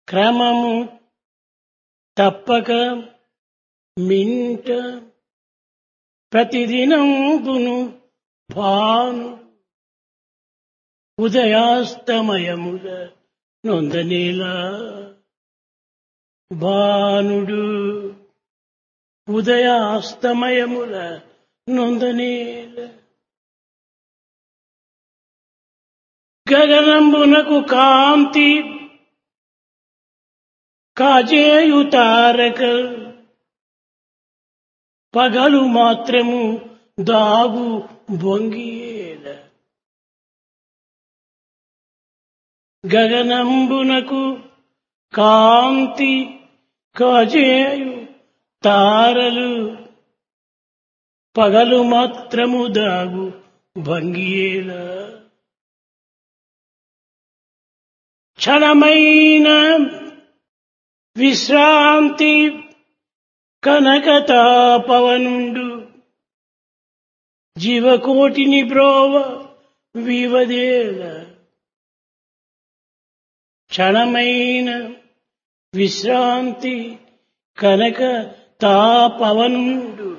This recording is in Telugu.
క్రమము తప్పక మింట ప్రతిదినంబును భాను ఉదయాస్తమయముల నొందనేలా భానుడు ఉదయాస్తమయముల నొందనేల గగనంబునకు కాంతి కాజేయు తారక పగలు మాత్రము దాగు బొంగియేల గగనంబునకు కాంతి కాజేయు తారలు పగలు మాత్రము దాగు భంగియేల క్షణమైన విశ్రాంతి కనకతాపవనుండు జీవకోటిని బ్రోవ వివదేల క్షణమైన విశ్రాంతి కనక తాపవనుండు